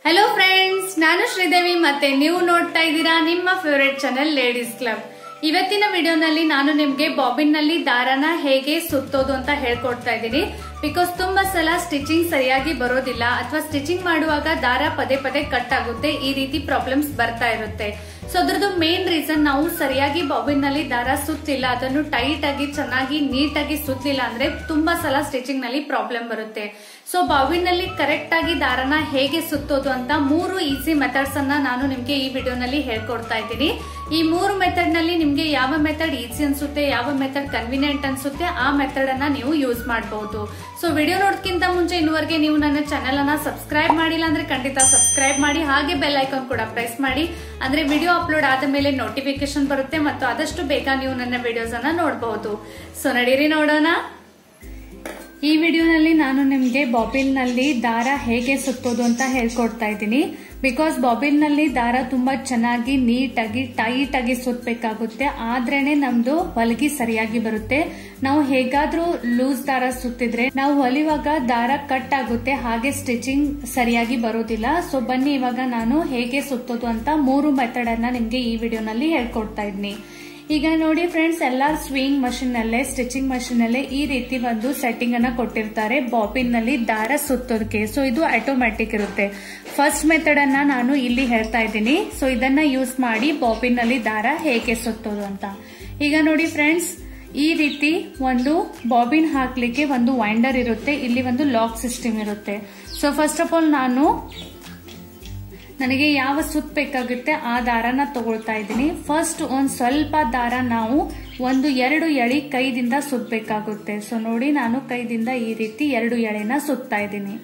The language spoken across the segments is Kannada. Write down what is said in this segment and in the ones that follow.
ಹಲೋ ಫ್ರೆಂಡ್ಸ್ ನಾನು ಶ್ರೀದೇವಿ ಮತ್ತೆ ನೀವು ನೋಡ್ತಾ ಇದ್ದೀರಾ ನಿಮ್ಮ ಫೇವರೆಟ್ ಚಾನೆಲ್ ಲೇಡೀಸ್ ಕ್ಲಬ್ ಇವತ್ತಿನ ವಿಡಿಯೋನಲ್ಲಿ ನಾನು ನಿಮ್ಗೆ ಬಾಬಿನ್ ನಲ್ಲಿ ದಾರನ ಹೇಗೆ ಸುತ್ತೋದು ಅಂತ ಹೇಳ್ಕೊಡ್ತಾ ಇದ್ದೀನಿ ಬಿಕಾಸ್ ತುಂಬಾ ಸಲ ಸ್ಟಿಚಿಂಗ್ ಸರಿಯಾಗಿ ಬರೋದಿಲ್ಲ ಅಥವಾ ಸ್ಟಿಚಿಂಗ್ ಮಾಡುವಾಗ ದಾರ ಪದೇ ಪದೇ ಕಟ್ ಆಗುತ್ತೆ ಈ ರೀತಿ ಪ್ರಾಬ್ಲಮ್ಸ್ ಬರ್ತಾ ಇರುತ್ತೆ ಸೊ ಅದ್ರದ್ದು ಮೇನ್ ರೀಸನ್ ನಾವು ಸರಿಯಾಗಿ ಬಾಬಿನ್ ನಲ್ಲಿ ದಾರ ಸುತ್ತಿಲ್ಲ ಅದನ್ನು ಟೈಟ್ ಆಗಿ ಚೆನ್ನಾಗಿ ನೀಟ್ ಆಗಿ ಸುತ್ತಲಿಲ್ಲ ಅಂದ್ರೆ ತುಂಬಾ ಸಲ ಸ್ಟಿಚಿಂಗ್ ನಲ್ಲಿ ಪ್ರಾಬ್ಲಮ್ ಬರುತ್ತೆ ಸೊ ಬಾಬಿನ್ ನಲ್ಲಿ ಕರೆಕ್ಟ್ ಆಗಿ ದಾರನ ಹೇಗೆ ಸುತ್ತೋದು ಅಂತ ಮೂರು ಈಸಿ ಮೆಥಡ್ಸ್ ಅನ್ನ ನಾನು ನಿಮ್ಗೆ ಈ ವಿಡಿಯೋನಲ್ಲಿ ಹೇಳ್ಕೊಡ್ತಾ ಇದ್ದೀನಿ ಈ ಮೂರು ಮೆಥಡ್ ನಲ್ಲಿ ನಿಮ್ಗೆ ಯಾವ ಮೆಥಡ್ ಈಸಿ ಅನ್ಸುತ್ತೆ ಯಾವ ಮೆಥಡ್ ಕನ್ವಿನಿಯಂಟ್ ಅನ್ಸುತ್ತೆ ಆ ಮೆಥಡ್ ಅನ್ನ ನೀವು ಯೂಸ್ ಮಾಡಬಹುದು ಸೊ ವಿಡಿಯೋ ನೋಡೋದಕ್ಕಿಂತ ಮುಂಚೆ ಇನ್ನುವರೆಗೆ ನೀವು ನನ್ನ ಚಾನೆಲ್ ಅನ್ನ ಸಬ್ಸ್ಕ್ರೈಬ್ ಮಾಡಿಲ್ಲ ಅಂದ್ರೆ ಖಂಡಿತ ಸಬ್ಸ್ಕ್ರೈಬ್ ಮಾಡಿ ಹಾಗೆ ಬೆಲ್ ಐಕಾನ್ ಕೂಡ ಪ್ರೆಸ್ ಮಾಡಿ ಅಂದ್ರೆ ವಿಡಿಯೋ ಅಪ್ಲೋಡ್ ಆದ ಮೇಲೆ ನೋಟಿಫಿಕೇಶನ್ ಬರುತ್ತೆ ಮತ್ತು ಆದಷ್ಟು ಬೇಗ ನೀವು ನನ್ನ ವಿಡಿಯೋಸ್ ಅನ್ನ ನೋಡಬಹುದು ಸೊ ನಡೀರಿ ನೋಡೋಣ ಈ ವಿಡಿಯೋನಲ್ಲಿ ನಾನು ನಿಮಗೆ ಬಾಬಿಲ್ ನಲ್ಲಿ ದಾರ ಹೇಗೆ ಸುತ್ತೋದು ಅಂತ ಹೇಳ್ಕೊಡ್ತಾ ಇದ್ದೀನಿ ಬಿಕಾಸ್ ಬಾಬಿಲ್ ನಲ್ಲಿ ದಾರ ತುಂಬಾ ಚೆನ್ನಾಗಿ ನೀಟಾಗಿ ಟೈಟ್ ಆಗಿ ಸುತ್ತಬೇಕಾಗುತ್ತೆ ಆದ್ರೇನೆ ನಮ್ದು ಹೊಲಿಗೆ ಸರಿಯಾಗಿ ಬರುತ್ತೆ ನಾವು ಹೇಗಾದ್ರೂ ಲೂಸ್ ದಾರ ಸುತ್ತಿದ್ರೆ ನಾವು ಹೊಲಿವಾಗ ದಾರ ಕಟ್ ಆಗುತ್ತೆ ಹಾಗೆ ಸ್ಟಿಚಿಂಗ್ ಸರಿಯಾಗಿ ಬರೋದಿಲ್ಲ ಸೊ ಬನ್ನಿ ಇವಾಗ ನಾನು ಹೇಗೆ ಸುತ್ತೋದು ಅಂತ ಮೂರು ಮೆಥಡ್ ಅನ್ನ ನಿಮ್ಗೆ ಈ ವಿಡಿಯೋನಲ್ಲಿ ಹೇಳ್ಕೊಡ್ತಾ ಇದ್ದೀನಿ ಈಗ ನೋಡಿ ಫ್ರೆಂಡ್ಸ್ ಎಲ್ಲಾ ಸ್ವಿಂಗ್ ಮಷಿನ್ ನಲ್ಲೇ ಸ್ಟಿಚಿಂಗ್ ಮಷಿನ್ ನಲ್ಲೇ ಈ ರೀತಿ ಒಂದು ಸೆಟ್ಟಿಂಗ್ ಅನ್ನ ಕೊಟ್ಟಿರ್ತಾರೆ ಬಾಬಿನ್ ನಲ್ಲಿ ದಾರ ಸುತ್ತೋದಕ್ಕೆ ಸೊ ಇದು ಆಟೋಮ್ಯಾಟಿಕ್ ಇರುತ್ತೆ ಫಸ್ಟ್ ಮೆಥಡ್ ಅನ್ನ ನಾನು ಇಲ್ಲಿ ಹೇಳ್ತಾ ಇದ್ದೀನಿ ಸೊ ಇದನ್ನ ಯೂಸ್ ಮಾಡಿ ಬಾಬಿನ್ ನಲ್ಲಿ ದಾರ ಹೇಗೆ ಸುತ್ತೋದು ಅಂತ ಈಗ ನೋಡಿ ಫ್ರೆಂಡ್ಸ್ ಈ ರೀತಿ ಒಂದು ಬಾಬಿನ್ ಹಾಕ್ಲಿಕ್ಕೆ ಒಂದು ವೈಂಡರ್ ಇರುತ್ತೆ ಇಲ್ಲಿ ಒಂದು ಲಾಕ್ ಸಿಸ್ಟಮ್ ಇರುತ್ತೆ ಸೊ ಫಸ್ಟ್ ಆಫ್ ಆಲ್ ನಾನು ನನಗೆ ಯಾವ ಸುತ್ತ ಬೇಕಾಗುತ್ತೆ ಆ ದಾರನ ತಗೊಳ್ತಾ ಇದ್ದೀನಿ ಫಸ್ಟ್ ಒಂದ್ ಸ್ವಲ್ಪ ದಾರ ನಾವು ಒಂದು ಎರಡು ಎಳಿ ಕೈದಿಂದ ಸುತ್ತಬೇಕಾಗುತ್ತೆ ಸೊ ನೋಡಿ ನಾನು ಕೈದಿಂದ ಈ ರೀತಿ ಎರಡು ಎಳೆನ ಸುತ್ತಾ ಇದ್ದೀನಿ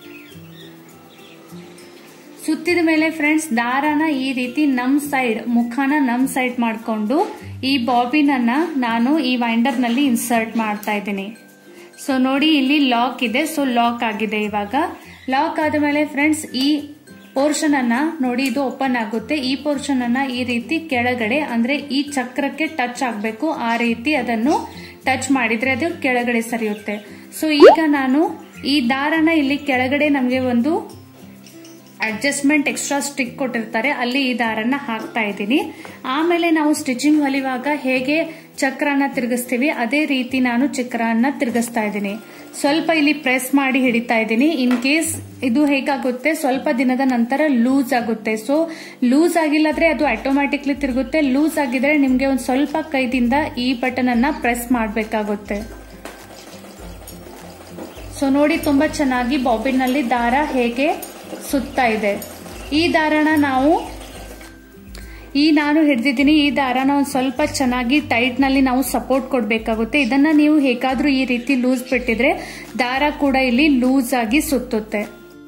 ಸುತ್ತಿದ ಮೇಲೆ ಫ್ರೆಂಡ್ಸ್ ದಾರನ ಈ ರೀತಿ ನಮ್ ಸೈಡ್ ಮುಖಾನ ನಮ್ ಸೈಡ್ ಮಾಡ್ಕೊಂಡು ಈ ಬಾಬಿನ್ ಅನ್ನ ನಾನು ಈ ವೈಂಡರ್ ನಲ್ಲಿ ಇನ್ಸರ್ಟ್ ಮಾಡ್ತಾ ಇದ್ದೀನಿ ಸೊ ನೋಡಿ ಇಲ್ಲಿ ಲಾಕ್ ಇದೆ ಸೊ ಲಾಕ್ ಆಗಿದೆ ಇವಾಗ ಲಾಕ್ ಆದ ಮೇಲೆ ಫ್ರೆಂಡ್ಸ್ ಈ ಪೋರ್ಷನ್ ಅನ್ನ ನೋಡಿ ಇದು ಓಪನ್ ಆಗುತ್ತೆ ಈ ಪೋರ್ಷನ್ ಅನ್ನ ಈ ರೀತಿ ಕೆಳಗಡೆ ಅಂದ್ರೆ ಈ ಚಕ್ರಕ್ಕೆ ಟಚ್ ಆಗಬೇಕು ಆ ರೀತಿ ಅದನ್ನು ಟಚ್ ಮಾಡಿದ್ರೆ ಅದು ಕೆಳಗಡೆ ಸರಿಯುತ್ತೆ ಸೊ ಈಗ ನಾನು ಈ ದಾರನ ಇಲ್ಲಿ ಕೆಳಗಡೆ ನಮಗೆ ಒಂದು ಅಡ್ಜಸ್ಟ್ಮೆಂಟ್ ಎಕ್ಸ್ಟ್ರಾ ಸ್ಟಿಕ್ ಕೊಟ್ಟಿರ್ತಾರೆ ಅಲ್ಲಿ ಈ ದಾರನ ಹಾಕ್ತಾ ಇದ್ದೀನಿ ಆಮೇಲೆ ನಾವು ಸ್ಟಿಚಿಂಗ್ ಹೊಲಿವಾಗ ಹೇಗೆ ಚಕ್ರನ ತಿರುಗಿಸ್ತೀವಿ ಅದೇ ರೀತಿ ನಾನು ಚಕ್ರನ ತಿರುಗಿಸ್ತಾ ಇದ್ದೀನಿ ಸ್ವಲ್ಪ ಇಲ್ಲಿ ಪ್ರೆಸ್ ಮಾಡಿ ಹಿಡಿತಾ ಇದ್ದೀನಿ ಇನ್ ಕೇಸ್ ಇದು ಹೇಗಾಗುತ್ತೆ ಸ್ವಲ್ಪ ದಿನದ ನಂತರ ಲೂಸ್ ಆಗುತ್ತೆ ಸೊ ಲೂಸ್ ಆಗಿಲ್ಲದ್ರೆ ಅದು ಆಟೋಮ್ಯಾಟಿಕ್ಲಿ ತಿರುಗುತ್ತೆ ಲೂಸ್ ಆಗಿದ್ರೆ ನಿಮ್ಗೆ ಒಂದು ಸ್ವಲ್ಪ ಕೈದಿಂದ ಈ ಬಟನ್ ಅನ್ನ ಪ್ರೆಸ್ ಮಾಡಬೇಕಾಗುತ್ತೆ ಸೊ ನೋಡಿ ತುಂಬಾ ಚೆನ್ನಾಗಿ ಬಾಬಿನ್ ನಲ್ಲಿ ದಾರ ಹೇಗೆ ಸುತ್ತಾ ಇದೆ ಈ ದಾರನ ನಾವು ಈ ನಾನು ಹಿಡ್ದಿದ್ದೀನಿ ಈ ದಾರನ ಒಂದು ಸ್ವಲ್ಪ ಚೆನ್ನಾಗಿ ಟೈಟ್ ನಲ್ಲಿ ನಾವು ಸಪೋರ್ಟ್ ಕೊಡಬೇಕಾಗುತ್ತೆ ಇದನ್ನ ನೀವು ಹೇಗಾದ್ರೂ ಈ ರೀತಿ ಲೂಸ್ ಬಿಟ್ಟಿದ್ರೆ ದಾರ ಕೂಡ ಇಲ್ಲಿ ಲೂಸ್ ಆಗಿ ಸುತ್ತುತ್ತೆ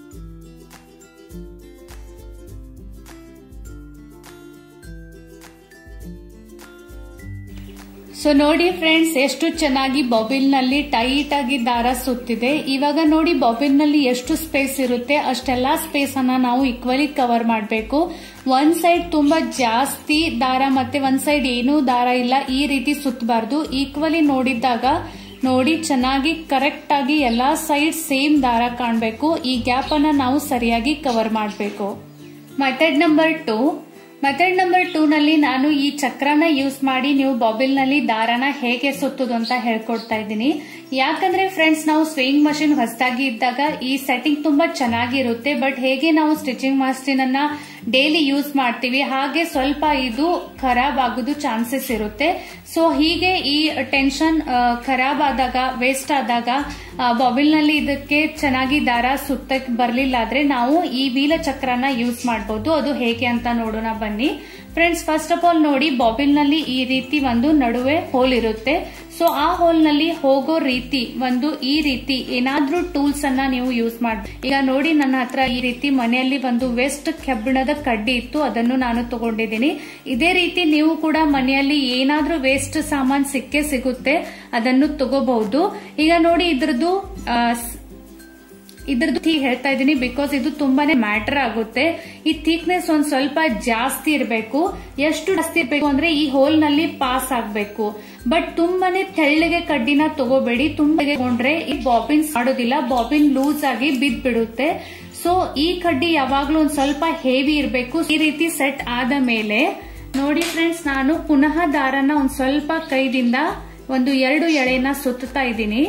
ಸೊ ನೋಡಿ ಫ್ರೆಂಡ್ಸ್ ಎಷ್ಟು ಚೆನ್ನಾಗಿ ಬಾಬಿಲ್ ನಲ್ಲಿ ಟೈಟ್ ಆಗಿ ದಾರ ಸುತ್ತಿದೆ ಇವಾಗ ನೋಡಿ ಬಾಬಿಲ್ ನಲ್ಲಿ ಎಷ್ಟು ಸ್ಪೇಸ್ ಇರುತ್ತೆ ಅಷ್ಟೆಲ್ಲಾ ಸ್ಪೇಸ್ ಅನ್ನ ನಾವು ಈಕ್ವಲಿ ಕವರ್ ಮಾಡಬೇಕು ಒಂದ್ ಸೈಡ್ ತುಂಬಾ ಜಾಸ್ತಿ ದಾರ ಮತ್ತೆ ಒಂದ್ ಸೈಡ್ ಏನೂ ದಾರ ಇಲ್ಲ ಈ ರೀತಿ ಸುತ್ತಬಾರ್ದು ಈಕ್ವಲಿ ನೋಡಿದ್ದಾಗ ನೋಡಿ ಚೆನ್ನಾಗಿ ಕರೆಕ್ಟ್ ಆಗಿ ಎಲ್ಲಾ ಸೈಡ್ ಸೇಮ್ ದಾರ ಕಾಣಬೇಕು ಈ ಗ್ಯಾಪ್ ಅನ್ನ ನಾವು ಸರಿಯಾಗಿ ಕವರ್ ಮಾಡಬೇಕು method number two method number two ನಲ್ಲಿ ನಾನು ಈ ಚಕ್ರನ ಯೂಸ್ ಮಾಡಿ ನೀವು ಬಾಬಿಲ್ ನಲ್ಲಿ ದಾರನ ಹೇಗೆ ಸುತ್ತುದು ಅಂತ ಹೇಳ್ಕೊಡ್ತಾ ಇದ್ದೀನಿ ಯಾಕಂದ್ರೆ ಫ್ರೆಂಡ್ಸ್ ನಾವು ಸ್ವಿಂಗ್ ಮಷಿನ್ ಹೊಸದಾಗಿ ಇದ್ದಾಗ ಈ ಸೆಟ್ಟಿಂಗ್ ತುಂಬಾ ಚೆನ್ನಾಗಿರುತ್ತೆ ಬಟ್ ಹೇಗೆ ನಾವು ಸ್ಟಿಚಿಂಗ್ ಮಷಿನ್ ಅನ್ನ ಡೈಲಿ ಯೂಸ್ ಮಾಡ್ತೀವಿ ಹಾಗೆ ಸ್ವಲ್ಪ ಇದು ಖರಾಬ್ ಆಗೋದು ಚಾನ್ಸಸ್ ಇರುತ್ತೆ ಸೊ ಹೀಗೆ ಈ ಟೆನ್ಷನ್ ಖರಾಬ್ ಆದಾಗ ವೇಸ್ಟ್ ಆದಾಗ ಬಾಬಿಲ್ ನಲ್ಲಿ ಇದಕ್ಕೆ ಚೆನ್ನಾಗಿ ದಾರ ಸುತ್ತಕ್ ಬರ್ಲಿಲ್ಲ ಆದ್ರೆ ನಾವು ಈ ವೀಲ ಚಕ್ರನ ಯೂಸ್ ಮಾಡಬಹುದು ಅದು ಹೇಗೆ ಅಂತ ನೋಡೋಣ ಬನ್ನಿ ಫ್ರೆಂಡ್ಸ್ ಫಸ್ಟ್ ಆಫ್ ಆಲ್ ನೋಡಿ ಬಾಬಿಲ್ ನಲ್ಲಿ ಈ ರೀತಿ ಒಂದು ನಡುವೆ ಹೋಲ್ ಇರುತ್ತೆ ಸೊ ಆ ಹೋಲ್ ನಲ್ಲಿ ಹೋಗೋ ರೀತಿ ಒಂದು ಈ ರೀತಿ ಏನಾದ್ರೂ ಟೂಲ್ಸ್ ಅನ್ನ ನೀವು ಯೂಸ್ ಮಾಡಿ ಈಗ ನೋಡಿ ನನ್ನ ಹತ್ರ ಈ ರೀತಿ ಮನೆಯಲ್ಲಿ ಒಂದು ವೆಸ್ಟ್ ಕೆಬ್ಬಿಣದ ಕಡ್ಡಿ ಇತ್ತು ಅದನ್ನು ನಾನು ತಗೊಂಡಿದ್ದೀನಿ ಇದೇ ರೀತಿ ನೀವು ಕೂಡ ಮನೆಯಲ್ಲಿ ಏನಾದ್ರೂ ವೇಸ್ಟ್ ಸಾಮಾನ್ ಸಿಕ್ಕೇ ಸಿಗುತ್ತೆ ಅದನ್ನು ತಗೋಬಹುದು ಈಗ ನೋಡಿ ಇದ್ರದ್ದು ಇದ್ರದ್ದು ಹೇಳ್ತಾ ಇದ್ದೀನಿ ಬಿಕಾಸ್ ಇದು ತುಂಬಾನೇ ಮ್ಯಾಟರ್ ಆಗುತ್ತೆ ಈ ಥಿಕ್ನೆಸ್ ಒಂದ್ ಸ್ವಲ್ಪ ಜಾಸ್ತಿ ಇರಬೇಕು ಎಷ್ಟು ಜಾಸ್ತಿ ಇರಬೇಕು ಅಂದ್ರೆ ಈ ಹೋಲ್ ನಲ್ಲಿ ಪಾಸ್ ಆಗ್ಬೇಕು ಬಟ್ ತುಂಬಾನೇ ತೆಳ್ಳಗೆ ಕಡ್ಡಿನ ತಗೋಬೇಡಿ ತುಂಬಾ ತಗೊಂಡ್ರೆ ಈ ಬಾಬಿನ್ಸ್ ಮಾಡೋದಿಲ್ಲ ಬಾಬಿನ್ ಲೂಸ್ ಆಗಿ ಬಿದ್ ಬಿಡುತ್ತೆ ಸೊ ಈ ಕಡ್ಡಿ ಯಾವಾಗ್ಲೂ ಒಂದ್ ಸ್ವಲ್ಪ ಹೆವಿ ಇರಬೇಕು ಈ ರೀತಿ ಸೆಟ್ ಆದ ಮೇಲೆ ನೋಡಿ ಫ್ರೆಂಡ್ಸ್ ನಾನು ಪುನಃ ದಾರನ ಒಂದ್ ಸ್ವಲ್ಪ ಕೈದಿಂದ ಒಂದು ಎರಡು ಎಳೆನ ಸುತ್ತಾ ಇದ್ದೀನಿ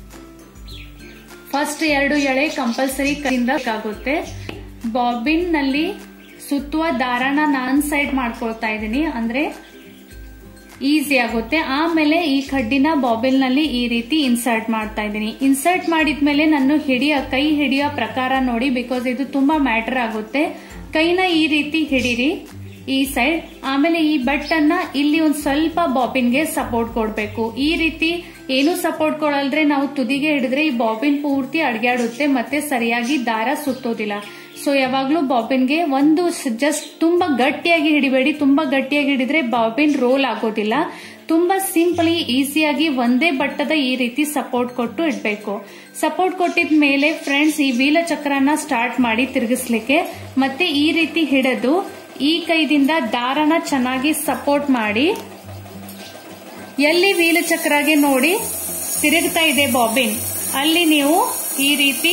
ಫಸ್ಟ್ ಎರಡು ಎಳೆ ಕಂಪಲ್ಸರಿ ಕೈಯಿಂದ ಆಗುತ್ತೆ ಬಾಬಿನ್ ನಲ್ಲಿ ಸುತ್ತುವ ದಾರನ ನಾನ್ ಸೈಡ್ ಮಾಡ್ಕೊಳ್ತಾ ಇದ್ದೀನಿ ಅಂದ್ರೆ ಈಸಿ ಆಗುತ್ತೆ ಆಮೇಲೆ ಈ ಕಡ್ಡಿನ ಬಾಬಿಲ್ ನಲ್ಲಿ ಈ ರೀತಿ ಇನ್ಸರ್ಟ್ ಮಾಡ್ತಾ ಇದ್ದೀನಿ ಇನ್ಸರ್ಟ್ ಮಾಡಿದ್ಮೇಲೆ ನಾನು ಹಿಡಿಯ ಕೈ ಹಿಡಿಯೋ ಪ್ರಕಾರ ನೋಡಿ ಬಿಕಾಸ್ ಇದು ತುಂಬಾ ಮ್ಯಾಟರ್ ಆಗುತ್ತೆ ಕೈನ ಈ ರೀತಿ ಹಿಡೀರಿ ಈ ಸೈಡ್ ಆಮೇಲೆ ಈ ಬಟ್ ಅನ್ನ ಇಲ್ಲಿ ಒಂದ್ ಸ್ವಲ್ಪ ಬಾಬಿನ್ಗೆ ಸಪೋರ್ಟ್ ಕೊಡ್ಬೇಕು ಈ ರೀತಿ ಏನು ಸಪೋರ್ಟ್ ಕೊಡಲ್ದ್ರೆ ನಾವು ತುದಿಗೆ ಹಿಡಿದ್ರೆ ಈ ಬಾಬಿನ್ ಪೂರ್ತಿ ಅಡ್ಗಾಡುತ್ತೆ ಮತ್ತೆ ಸರಿಯಾಗಿ ದಾರ ಸುತ್ತೋದಿಲ್ಲ ಸೊ ಯಾವಾಗ್ಲೂ ಬಾಬಿನ್ಗೆ ಒಂದು ಜಸ್ಟ್ ತುಂಬಾ ಗಟ್ಟಿಯಾಗಿ ಹಿಡಿಬೇಡಿ ತುಂಬಾ ಗಟ್ಟಿಯಾಗಿ ಹಿಡಿದ್ರೆ ಬಾಬಿನ್ ರೋಲ್ ಆಗೋದಿಲ್ಲ ತುಂಬಾ ಸಿಂಪಲಿ ಈಸಿಯಾಗಿ ಒಂದೇ ಬಟ್ಟದ ಈ ರೀತಿ ಸಪೋರ್ಟ್ ಕೊಟ್ಟು ಇಡಬೇಕು ಸಪೋರ್ಟ್ ಕೊಟ್ಟಿದ ಮೇಲೆ ಫ್ರೆಂಡ್ಸ್ ಈ ವೀಲ ಚಕ್ರನ ಸ್ಟಾರ್ಟ್ ಮಾಡಿ ತಿರುಗಿಸ್ಲಿಕ್ಕೆ ಮತ್ತೆ ಈ ರೀತಿ ಹಿಡಿದು ಈ ಕೈದಿಂದ ದಾರನ ಚೆನ್ನಾಗಿ ಸಪೋರ್ಟ್ ಮಾಡಿ ಎಲ್ಲಿ ವೀಲ ಚಕ್ರಗೆ ನೋಡಿ ತಿರುಗ್ತಾ ಇದೆ ಬಾಬಿನ್ ಅಲ್ಲಿ ನೀವು ಈ ರೀತಿ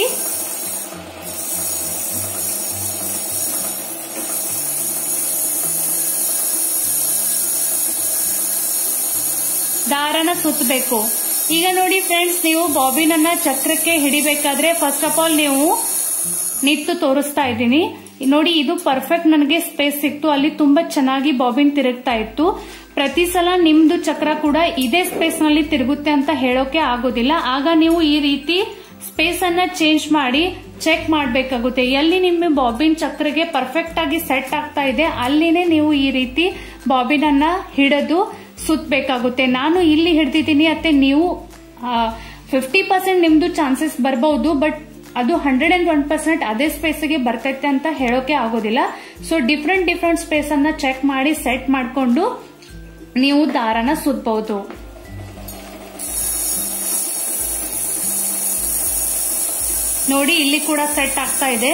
ದಾರನ ಸುತ್ತಬೇಕು ಈಗ ನೋಡಿ ಫ್ರೆಂಡ್ಸ್ ನೀವು ಬಾಬಿನ್ ಅನ್ನ ಚಕ್ರಕ್ಕೆ ಹಿಡಿಬೇಕಾದ್ರೆ ಫಸ್ಟ್ ಆಫ್ ಆಲ್ ನೀವು ನಿತ್ತು ತೋರಿಸ್ತಾ ಇದ್ದೀನಿ ನೋಡಿ ಇದು ಪರ್ಫೆಕ್ಟ್ ನನಗೆ ಸ್ಪೇಸ್ ಸಿಕ್ತು ಅಲ್ಲಿ ತುಂಬಾ ಚೆನ್ನಾಗಿ ಬಾಬಿನ್ ತಿರುಗ್ತಾ ಇತ್ತು ಪ್ರತಿ ಸಲ ನಿಮ್ದು ಚಕ್ರ ಕೂಡ ಇದೇ ಸ್ಪೇಸ್ ನಲ್ಲಿ ತಿರುಗುತ್ತೆ ಅಂತ ಹೇಳೋಕೆ ಆಗೋದಿಲ್ಲ ಆಗ ನೀವು ಈ ರೀತಿ ಸ್ಪೇಸ್ ಅನ್ನ ಚೇಂಜ್ ಮಾಡಿ ಚೆಕ್ ಮಾಡಬೇಕಾಗುತ್ತೆ ಎಲ್ಲಿ ನಿಮ್ಮ ಬಾಬಿನ್ ಚಕ್ರಗೆ ಪರ್ಫೆಕ್ಟ್ ಆಗಿ ಸೆಟ್ ಆಗ್ತಾ ಇದೆ ಅಲ್ಲಿನೇ ನೀವು ಈ ರೀತಿ ಬಾಬಿನ್ ಅನ್ನ ಹಿಡಿದು ಸುತ್ತಬೇಕಾಗುತ್ತೆ ನಾನು ಇಲ್ಲಿ ಹಿಡ್ದಿದ್ದೀನಿ ಅತ್ತೆ ನೀವು ಫಿಫ್ಟಿ ಪರ್ಸೆಂಟ್ ನಿಮ್ದು ಚಾನ್ಸಸ್ ಬರಬಹುದು ಬಟ್ ಅದು ಹಂಡ್ರೆಡ್ ಅಂಡ್ ಒನ್ ಪರ್ಸೆಂಟ್ ಅದೇ ಸ್ಪೇಸ್ಗೆ ಬರ್ತೈತೆ ಅಂತ ಹೇಳೋಕೆ ಆಗೋದಿಲ್ಲ ಸೊ ಡಿಫ್ರೆಂಟ್ ಡಿಫ್ರೆಂಟ್ ಸ್ಪೇಸ್ ಅನ್ನ ಚೆಕ್ ಮಾಡಿ ಸೆಟ್ ಮಾಡಿಕೊಂಡು ನೀವು ದಾರನ ಸುತ್ತಬಹುದು ನೋಡಿ ಇಲ್ಲಿ ಕೂಡ ಸೆಟ್ ಆಗ್ತಾ ಇದೆ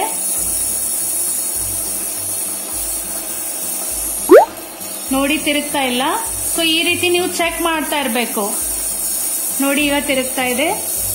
ನೋಡಿ ತಿರುಗ್ತಾ ಇಲ್ಲ ಸೊ ಈ ರೀತಿ ನೀವು ಚೆಕ್ ಮಾಡ್ತಾ ಇರಬೇಕು ನೋಡಿ ಈಗ ತಿರುಗ್ತಾ ಇದೆ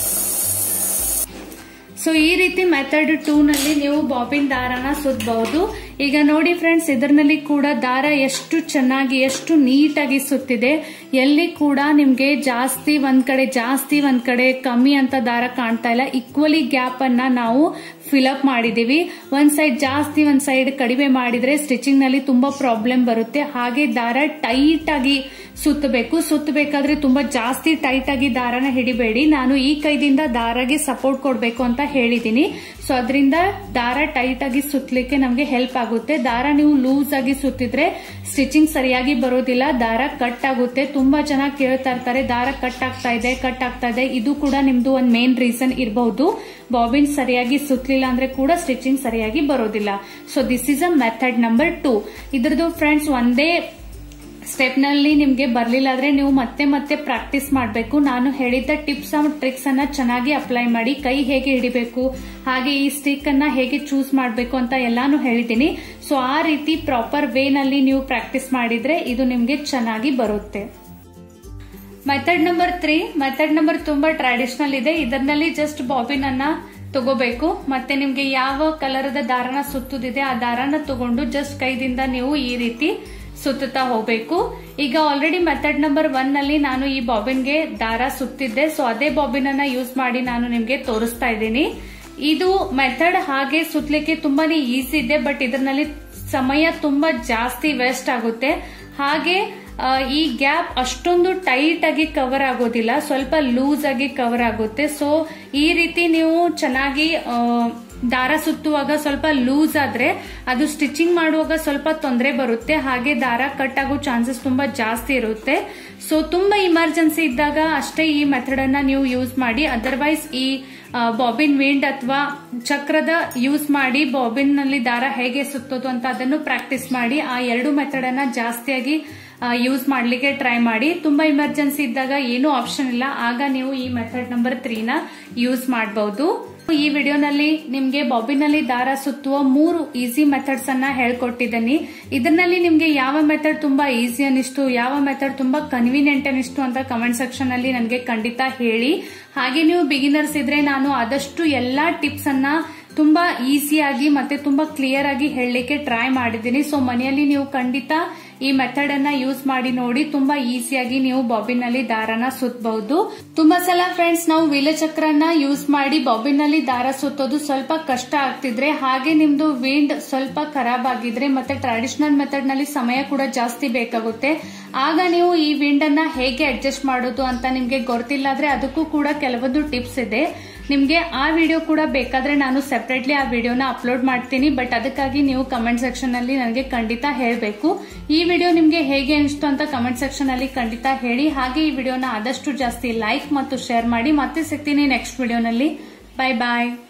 ಸೊ ಈ ರೀತಿ ಮೆಥಡ್ ಟೂ ನಲ್ಲಿ ನೀವು ಬಾಬಿನ್ ದಾರನ ಸುತ್ತಬಹುದು ಈಗ ನೋಡಿ ಫ್ರೆಂಡ್ಸ್ ಇದರಲ್ಲಿ ಕೂಡ ದಾರ ಎಷ್ಟು ಚೆನ್ನಾಗಿ ಎಷ್ಟು ನೀಟಾಗಿ ಸುತ್ತಿದೆ ಎಲ್ಲಿ ಕೂಡ ನಿಮ್ಗೆ ಜಾಸ್ತಿ ಒಂದ್ ಕಡೆ ಜಾಸ್ತಿ ಒಂದ್ ಕಡೆ ಕಮ್ಮಿ ಅಂತ ದಾರ ಕಾಣ್ತಾ ಇಲ್ಲ ಈಕ್ವಲಿ ಗ್ಯಾಪ್ ಅನ್ನ ನಾವು ಫಿಲಪ್ ಮಾಡಿದೀವಿ ಒಂದ್ ಸೈಡ್ ಜಾಸ್ತಿ ಒಂದ್ ಸೈಡ್ ಕಡಿಮೆ ಮಾಡಿದ್ರೆ ಸ್ಟಿಚಿಂಗ್ ನಲ್ಲಿ ತುಂಬಾ ಪ್ರಾಬ್ಲಮ್ ಬರುತ್ತೆ ಹಾಗೆ ದಾರ ಟೈಟ್ ಆಗಿ ಸುತ್ತಬೇಕು ಸುತ್ತಬೇಕಾದ್ರೆ ತುಂಬಾ ಜಾಸ್ತಿ ಟೈಟ್ ಆಗಿ ದಾರನ ಹಿಡಿಬೇಡಿ ನಾನು ಈ ಕೈದಿಂದ ದಾರಗೆ ಸಪೋರ್ಟ್ ಕೊಡಬೇಕು ಅಂತ ಹೇಳಿದೀನಿ ಸೊ ಅದರಿಂದ ದಾರ ಟೈಟ್ ಆಗಿ ಸುತ್ತಲಿಕ್ಕೆ ನಮಗೆ ಹೆಲ್ಪ್ ಆಗುತ್ತೆ ದಾರ ನೀವು ಲೂಸ್ ಆಗಿ ಸುತ್ತಿದ್ರೆ ಸ್ಟಿಚಿಂಗ್ ಸರಿಯಾಗಿ ಬರೋದಿಲ್ಲ ದಾರ ಕಟ್ ಆಗುತ್ತೆ ತುಂಬಾ ಜನ ಕೇಳ್ತಾ ಇರ್ತಾರೆ ದಾರ ಕಟ್ ಆಗ್ತಾ ಇದೆ ಕಟ್ ಆಗ್ತಾ ಇದೆ ಇದು ಕೂಡ ನಿಮ್ದು ಒಂದ್ ಮೇನ್ ರೀಸನ್ ಇರಬಹುದು ಬಾಬಿನ್ ಸರಿಯಾಗಿ ಸುತ್ತಲಿಲ್ಲ ಅಂದ್ರೆ ಕೂಡ ಸ್ಟಿಚಿಂಗ್ ಸರಿಯಾಗಿ ಬರೋದಿಲ್ಲ so this is a method number two ಇದ್ರದ್ದು ಫ್ರೆಂಡ್ಸ್ ಒಂದೇ ಸ್ಟೆಪ್ ನಲ್ಲಿ ನಿಮ್ಗೆ ಬರ್ಲಿಲ್ಲ ಆದ್ರೆ ನೀವು ಮತ್ತೆ ಮತ್ತೆ ಪ್ರಾಕ್ಟೀಸ್ ಮಾಡಬೇಕು ನಾನು ಹೇಳಿದ್ದ ಟಿಪ್ಸ್ ಅಂಡ್ ಟ್ರಿಕ್ಸ್ ಅನ್ನ ಚೆನ್ನಾಗಿ ಅಪ್ಲೈ ಮಾಡಿ ಕೈ ಹೇಗೆ ಹಿಡಿಬೇಕು ಹಾಗೆ ಈ ಸ್ಟಿಕ್ ಅನ್ನ ಹೇಗೆ ಚೂಸ್ ಮಾಡಬೇಕು ಅಂತ ಎಲ್ಲಾನು ಹೇಳಿದ್ದೀನಿ ಸೊ ಆ ರೀತಿ ಪ್ರಾಪರ್ ವೇ ನಲ್ಲಿ ನೀವು ಪ್ರಾಕ್ಟೀಸ್ ಮಾಡಿದ್ರೆ ಇದು ನಿಮ್ಗೆ ಚೆನ್ನಾಗಿ ಬರುತ್ತೆ method number three method number ತುಂಬಾ ಟ್ರೆಡಿಷನಲ್ ಇದೆ ಇದರಲ್ಲಿ ಜಸ್ಟ್ ಬಾಬಿನ್ ಅನ್ನ ತಗೋಬೇಕು ಮತ್ತೆ ನಿಮ್ಗೆ ಯಾವ ಕಲರದ ದಾರನ ಸುತ್ತುದಿದೆ ಆ ದಾರನ ತಗೊಂಡು ಜಸ್ಟ್ ಕೈದಿಂದ ನೀವು ಈ ರೀತಿ ಸುತ್ತುತ್ತಾ ಹೋಗ್ಬೇಕು ಈಗ ಆಲ್ರೆಡಿ ಮೆಥಡ್ ನಂಬರ್ ಒನ್ ನಲ್ಲಿ ನಾನು ಈ ಬಾಬಿನ್ಗೆ ದಾರ ಸುತ್ತಿದ್ದೆ ಸೊ ಅದೇ ಬಾಬಿನ್ ಅನ್ನ ಯೂಸ್ ಮಾಡಿ ನಾನು ನಿಮ್ಗೆ ತೋರಿಸ್ತಾ ಇದ್ದೀನಿ ಇದು ಮೆಥಡ್ ಹಾಗೆ ಸುತ್ತಲಿಕ್ಕೆ ತುಂಬಾನೇ ಈಸಿ ಇದೆ ಬಟ್ ಇದರಲ್ಲಿ ಸಮಯ ತುಂಬಾ ಜಾಸ್ತಿ ವೇಸ್ಟ್ ಆಗುತ್ತೆ ಹಾಗೆ ಆ, ಈ ಗ್ಯಾಪ್ ಅಷ್ಟೊಂದು ಟೈಟ್ ಆಗಿ ಕವರ್ ಆಗೋದಿಲ್ಲ ಸ್ವಲ್ಪ ಲೂಸ್ ಆಗಿ ಕವರ್ ಆಗುತ್ತೆ ಸೊ ಈ ರೀತಿ ನೀವು ಚೆನ್ನಾಗಿ ಆ, ದಾರ ಸುತ್ತುವಾಗ ಸ್ವಲ್ಪ ಲೂಸ್ ಆದ್ರೆ ಅದು ಸ್ಟಿಚಿಂಗ್ ಮಾಡುವಾಗ ಸ್ವಲ್ಪ ತೊಂದರೆ ಬರುತ್ತೆ ಹಾಗೆ ದಾರ ಕಟ್ ಆಗೋ ಚಾನ್ಸಸ್ ತುಂಬಾ ಜಾಸ್ತಿ ಇರುತ್ತೆ ಸೊ ತುಂಬಾ ಇಮರ್ಜೆನ್ಸಿ ಇದ್ದಾಗ ಅಷ್ಟೇ ಈ ಮೆಥಡ್ ಅನ್ನ ನೀವು ಯೂಸ್ ಮಾಡಿ ಅದರ್ವೈಸ್ ಈ ಬಾಬಿನ್ ವಿಂಡ್ ಅಥವಾ ಚಕ್ರದ ಯೂಸ್ ಮಾಡಿ ಬಾಬಿನ್ ನಲ್ಲಿ ದಾರ ಹೇಗೆ ಸುತ್ತೋದು ಅಂತ ಅದನ್ನು ಪ್ರಾಕ್ಟೀಸ್ ಮಾಡಿ ಆ ಎರಡು ಮೆಥಡ್ ಅನ್ನ ಜಾಸ್ತಿಯಾಗಿ ಯೂಸ್ ಮಾಡ್ಲಿಕ್ಕೆ ಟ್ರೈ ಮಾಡಿ ತುಂಬಾ ಇಮರ್ಜೆನ್ಸಿ ಇದ್ದಾಗ ಏನೂ ಆಪ್ಷನ್ ಇಲ್ಲ ಆಗ ನೀವು ಈ ಮೆಥಡ್ ನಂಬರ್ ತ್ರೀನ ಯೂಸ್ ಮಾಡಬಹುದು ಈ ವಿಡಿಯೋನಲ್ಲಿ ನಿಮ್ಗೆ ಬಾಬಿನಲ್ಲಿ ದಾರ ಸುತ್ತುವ ಮೂರು ಈಸಿ ಮೆಥಡ್ಸ್ ಅನ್ನ ಹೇಳ್ಕೊಟ್ಟಿದ್ದೀನಿ ಇದರಲ್ಲಿ ನಿಮ್ಗೆ ಯಾವ ಮೆಥಡ್ ತುಂಬಾ ಈಸಿ ಅನಿಸ್ತು ಯಾವ ಮೆಥಡ್ ತುಂಬಾ ಕನ್ವೀನಿಯಂಟ್ ಅನಿಸ್ತು ಅಂತ ಕಮೆಂಟ್ ಸೆಕ್ಷನ್ ಅಲ್ಲಿ ನನಗೆ ಖಂಡಿತ ಹೇಳಿ ಹಾಗೆ ನೀವು ಬಿಗಿನರ್ಸ್ ಇದ್ರೆ ನಾನು ಆದಷ್ಟು ಎಲ್ಲಾ ಟಿಪ್ಸ್ ಅನ್ನ ತುಂಬಾ ಈಸಿಯಾಗಿ ಮತ್ತೆ ತುಂಬಾ ಕ್ಲಿಯರ್ ಆಗಿ ಹೇಳಲಿಕ್ಕೆ ಟ್ರೈ ಮಾಡಿದ್ದೀನಿ ಸೊ ಮನೆಯಲ್ಲಿ ನೀವು ಖಂಡಿತ ಈ ಮೆಥಡ್ ಅನ್ನ ಯೂಸ್ ಮಾಡಿ ನೋಡಿ ತುಂಬಾ ಈಸಿಯಾಗಿ ನೀವು ಬಾಬಿನ್ ನಲ್ಲಿ ದಾರನ ಸುತ್ತಬಹುದು ತುಂಬಾ ಸಲ ಫ್ರೆಂಡ್ಸ್ ನಾವು ವೀಲಚಕ್ರನ ಯೂಸ್ ಮಾಡಿ ಬಾಬಿನ್ ನಲ್ಲಿ ದಾರ ಸುತ್ತೋದು ಸ್ವಲ್ಪ ಕಷ್ಟ ಆಗ್ತಿದ್ರೆ ಹಾಗೆ ನಿಮ್ದು ವಿಂಡ್ ಸ್ವಲ್ಪ ಖರಾಬ್ ಆಗಿದ್ರೆ ಮತ್ತೆ ಟ್ರೆಡಿಷನಲ್ ಮೆಥಡ್ ನಲ್ಲಿ ಸಮಯ ಕೂಡ ಜಾಸ್ತಿ ಬೇಕಾಗುತ್ತೆ ಆಗ ನೀವು ಈ ವಿಂಡ್ ಅನ್ನ ಹೇಗೆ ಅಡ್ಜಸ್ಟ್ ಮಾಡೋದು ಅಂತ ನಿಮ್ಗೆ ಗೊತ್ತಿಲ್ಲ ಆದ್ರೆ ಅದಕ್ಕೂ ಕೂಡ ಕೆಲವೊಂದು ಟಿಪ್ಸ್ ಇದೆ ನಿಮ್ಗೆ ಆ ವಿಡಿಯೋ ಕೂಡ ಬೇಕಾದ್ರೆ ನಾನು ಸೆಪರೇಟ್ಲಿ ಆ ವಿಡಿಯೋನ ಅಪ್ಲೋಡ್ ಮಾಡ್ತೀನಿ ಬಟ್ ಅದಕ್ಕಾಗಿ ನೀವು ಕಮೆಂಟ್ ಸೆಕ್ಷನ್ ಅಲ್ಲಿ ನನಗೆ ಖಂಡಿತ ಹೇಳಬೇಕು ಈ ವಿಡಿಯೋ ನಿಮ್ಗೆ ಹೇಗೆ ಅನಿಸ್ತು ಅಂತ ಕಮೆಂಟ್ ಸೆಕ್ಷನ್ ಅಲ್ಲಿ ಖಂಡಿತ ಹೇಳಿ ಹಾಗೆ ಈ ವಿಡಿಯೋನ ಆದಷ್ಟು ಜಾಸ್ತಿ ಲೈಕ್ ಮತ್ತು ಶೇರ್ ಮಾಡಿ ಮತ್ತೆ ಸಿಗ್ತೀನಿ ನೆಕ್ಸ್ಟ್ ವಿಡಿಯೋನಲ್ಲಿ ಬೈ ಬಾಯ್